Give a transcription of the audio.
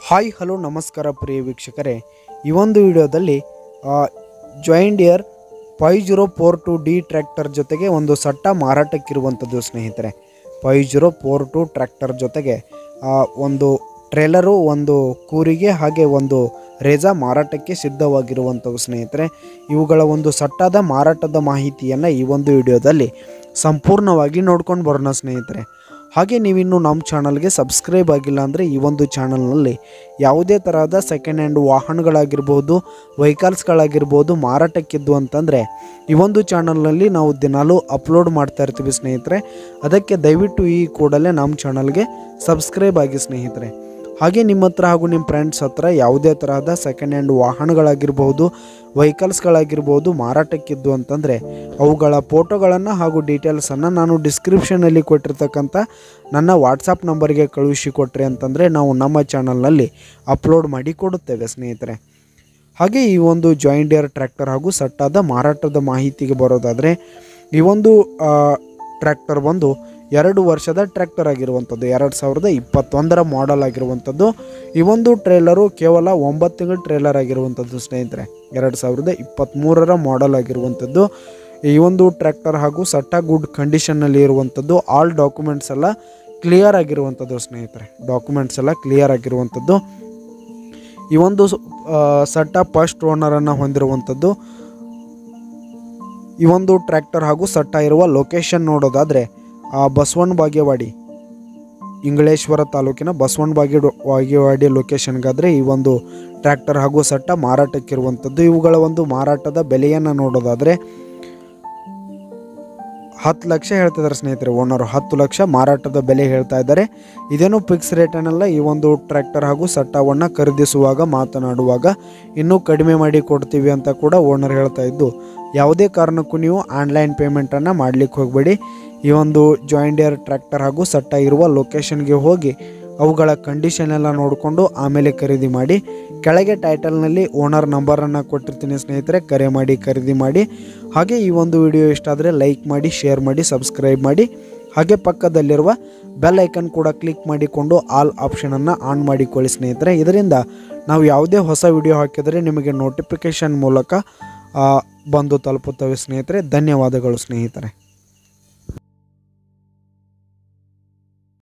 hi hello ನಮಸ್ಕಾರ ಪ್ರಿಯ ವೀಕ್ಷಕರೇ ಈ ಒಂದು ವಿಡಿಯೋದಲ್ಲಿ John Deere five zero four two D tractor ಜೊತೆಗೆ ಒಂದು ಸಟ್ಟ ಮಾರಾಟಕ್ಕಿರುವಂಥದ್ದು ಸ್ನೇಹಿತರೆ five zero four two tractor ಜೊತೆಗೆ ಆ, ಒಂದು ಟ್ರೇಲರು ಒಂದು ಕೂರಿಗೆ ಹಾಗೆ ಒಂದು ರೇಜಾ ಮಾರಾಟಕ್ಕೆ ಸಿದ್ಧವಾಗಿರುವಂಥವು ಸ್ನೇಹಿತರೆ ಇವುಗಳ ಒಂದು ಸಟ್ಟಾದ ಮಾರಾಟದ ಮಾಹಿತಿಯನ್ನು ಈ ಒಂದು ವಿಡಿಯೋದಲ್ಲಿ ಸಂಪೂರ್ಣವಾಗಿ ನೋಡ್ಕೊಂಡು ಬರೋಣ ಸ್ನೇಹಿತರೆ ಹಾಗೆ ನೀವಿನ್ನು ನಮ್ಮ ಚಾನಲ್ಗೆ ಸಬ್ಸ್ಕ್ರೈಬ್ ಆಗಿಲ್ಲ ಅಂದರೆ ಈ ಒಂದು ಚಾನಲ್ನಲ್ಲಿ ಯಾವುದೇ ತರಹದ ಸೆಕೆಂಡ್ ಹ್ಯಾಂಡ್ ವಾಹನಗಳಾಗಿರ್ಬೋದು ವೆಹಿಕಲ್ಸ್ಗಳಾಗಿರ್ಬೋದು ಮಾರಾಟಕ್ಕಿದ್ದು ಅಂತಂದರೆ ಈ ಒಂದು ಚಾನಲ್ನಲ್ಲಿ ನಾವು ದಿನಾಲೂ ಅಪ್ಲೋಡ್ ಮಾಡ್ತಾ ಇರ್ತೀವಿ ಸ್ನೇಹಿತರೆ ಅದಕ್ಕೆ ದಯವಿಟ್ಟು ಈ ಕೂಡಲೇ ನಮ್ಮ ಚಾನಲ್ಗೆ ಸಬ್ಸ್ಕ್ರೈಬ್ ಆಗಿ ಸ್ನೇಹಿತರೆ ಹಾಗೆ ನಿಮ್ಮ ಹತ್ರ ಹಾಗೂ ನಿಮ್ಮ ಫ್ರೆಂಡ್ಸ್ ಹತ್ರ ಯಾವುದೇ ತರಹದ ಸೆಕೆಂಡ್ ಹ್ಯಾಂಡ್ ವಾಹನಗಳಾಗಿರ್ಬೋದು ವೆಹಿಕಲ್ಸ್ಗಳಾಗಿರ್ಬೋದು ಮಾರಾಟಕ್ಕಿದ್ದು ಅಂತಂದರೆ ಅವುಗಳ ಫೋಟೋಗಳನ್ನು ಹಾಗೂ ಡೀಟೇಲ್ಸನ್ನು ನಾನು ಡಿಸ್ಕ್ರಿಪ್ಷನಲ್ಲಿ ಕೊಟ್ಟಿರ್ತಕ್ಕಂಥ ನನ್ನ ವಾಟ್ಸಪ್ ನಂಬರ್ಗೆ ಕಳುಹಿಸಿ ಕೊಟ್ರಿ ಅಂತಂದರೆ ನಾವು ನಮ್ಮ ಚಾನಲ್ನಲ್ಲಿ ಅಪ್ಲೋಡ್ ಮಾಡಿ ಕೊಡುತ್ತೇವೆ ಸ್ನೇಹಿತರೆ ಹಾಗೆ ಈ ಒಂದು ಜಾಯಿಂಟ್ ಇಯರ್ ಟ್ರ್ಯಾಕ್ಟರ್ ಹಾಗೂ ಸಟ್ಟಾದ ಮಾರಾಟದ ಮಾಹಿತಿಗೆ ಬರೋದಾದರೆ ಈ ಒಂದು ಟ್ರ್ಯಾಕ್ಟರ್ ಬಂದು ಎರಡು ವರ್ಷದ ಟ್ರ್ಯಾಕ್ಟರ್ ಆಗಿರುವಂಥದ್ದು ಎರಡು ಸಾವಿರದ ಇಪ್ಪತ್ತೊಂದರ ಮಾಡೆಲ್ ಆಗಿರುವಂಥದ್ದು ಈ ಒಂದು ಟ್ರೇಲರು ಕೇವಲ ಒಂಬತ್ತು ತಿಂಗಳ ಟ್ರೇಲರ್ ಆಗಿರುವಂಥದ್ದು ಸ್ನೇಹಿತರೆ ಎರಡು ಸಾವಿರದ ಇಪ್ಪತ್ತ್ಮೂರರ ಮಾಡೆಲ್ ಆಗಿರುವಂಥದ್ದು ಈ ಒಂದು ಟ್ರ್ಯಾಕ್ಟರ್ ಹಾಗೂ ಸಟ್ಟ ಗುಡ್ ಕಂಡೀಷನ್ನಲ್ಲಿ ಇರುವಂಥದ್ದು ಆಲ್ ಡಾಕ್ಯುಮೆಂಟ್ಸ್ ಎಲ್ಲ ಕ್ಲಿಯರ್ ಆಗಿರುವಂಥದ್ದು ಸ್ನೇಹಿತರೆ ಡಾಕ್ಯುಮೆಂಟ್ಸ್ ಎಲ್ಲ ಕ್ಲಿಯರ್ ಆಗಿರುವಂಥದ್ದು ಈ ಒಂದು ಆ, ಸಟ್ಟ ಫಸ್ಟ್ ಓನರನ್ನು ಹೊಂದಿರುವಂಥದ್ದು ಈ ಒಂದು ಟ್ರ್ಯಾಕ್ಟರ್ ಹಾಗೂ ಸಟ್ಟ ಇರುವ ಲೊಕೇಶನ್ ನೋಡೋದಾದರೆ ಬಸವಣ್ಣ ಬಾಗೇವಾಡಿ ಇಂಗಳೇಶ್ವರ ತಾಲೂಕಿನ ಬಸವಣ್ಣ ಬಾಗಿ ಬಾಗೇವಾಡಿ ಲೊಕೇಶನ್ಗಾದರೆ ಈ ಒಂದು ಟ್ರ್ಯಾಕ್ಟರ್ ಹಾಗೂ ಸಟ್ಟ ಮಾರಾಟಕ್ಕಿರುವಂಥದ್ದು ಇವುಗಳ ಒಂದು ಮಾರಾಟದ ಬೆಲೆಯನ್ನು ನೋಡೋದಾದರೆ ಹತ್ತು ಲಕ್ಷ ಹೇಳ್ತಿದ್ದಾರೆ ಸ್ನೇಹಿತರೆ ಓನರು ಹತ್ತು ಲಕ್ಷ ಮಾರಾಟದ ಬೆಲೆ ಹೇಳ್ತಾ ಇದ್ದಾರೆ ಇದೇನು ಫಿಕ್ಸ್ ರೇಟನ್ನೆಲ್ಲ ಈ ಒಂದು ಟ್ರ್ಯಾಕ್ಟರ್ ಹಾಗೂ ಸಟ್ಟವನ್ನು ಖರೀದಿಸುವಾಗ ಮಾತನಾಡುವಾಗ ಇನ್ನೂ ಕಡಿಮೆ ಮಾಡಿ ಕೊಡ್ತೀವಿ ಅಂತ ಕೂಡ ಓನರ್ ಹೇಳ್ತಾ ಇದ್ದು ಯಾವುದೇ ಕಾರಣಕ್ಕೂ ನೀವು ಆನ್ಲೈನ್ ಪೇಮೆಂಟನ್ನು ಮಾಡಲಿಕ್ಕೆ ಹೋಗಬೇಡಿ ಈ ಒಂದು ಜಾಯಿಂಟ್ ಇಯರ್ ಟ್ರ್ಯಾಕ್ಟರ್ ಹಾಗೂ ಸಟ್ಟ ಇರುವ ಲೊಕೇಶನ್ಗೆ ಹೋಗಿ ಅವುಗಳ ಕಂಡೀಷನ್ ಎಲ್ಲ ನೋಡಿಕೊಂಡು ಆಮೇಲೆ ಖರೀದಿ ಮಾಡಿ ಕೆಳಗೆ ಟೈಟಲ್ನಲ್ಲಿ ಓನರ್ ನಂಬರನ್ನು ಕೊಟ್ಟಿರ್ತೀನಿ ಸ್ನೇಹಿತರೆ ಕರೆ ಮಾಡಿ ಖರೀದಿ ಮಾಡಿ ಹಾಗೆ ಈ ಒಂದು ವಿಡಿಯೋ ಇಷ್ಟ ಆದರೆ ಲೈಕ್ ಮಾಡಿ ಶೇರ್ ಮಾಡಿ ಸಬ್ಸ್ಕ್ರೈಬ್ ಮಾಡಿ ಹಾಗೆ ಪಕ್ಕದಲ್ಲಿರುವ ಬೆಲ್ ಐಕನ್ ಕೂಡ ಕ್ಲಿಕ್ ಮಾಡಿಕೊಂಡು ಆಲ್ ಆಪ್ಷನನ್ನು ಆನ್ ಮಾಡಿಕೊಳ್ಳಿ ಸ್ನೇಹಿತರೆ ಇದರಿಂದ ನಾವು ಯಾವುದೇ ಹೊಸ ವಿಡಿಯೋ ಹಾಕಿದರೆ ನಿಮಗೆ ನೋಟಿಫಿಕೇಷನ್ ಮೂಲಕ ಆ, ಬಂದು ತಲುಪುತ್ತವೆ ಸ್ನೇಹಿತರೆ ಧನ್ಯವಾದಗಳು ಸ್ನೇಹಿತರೆ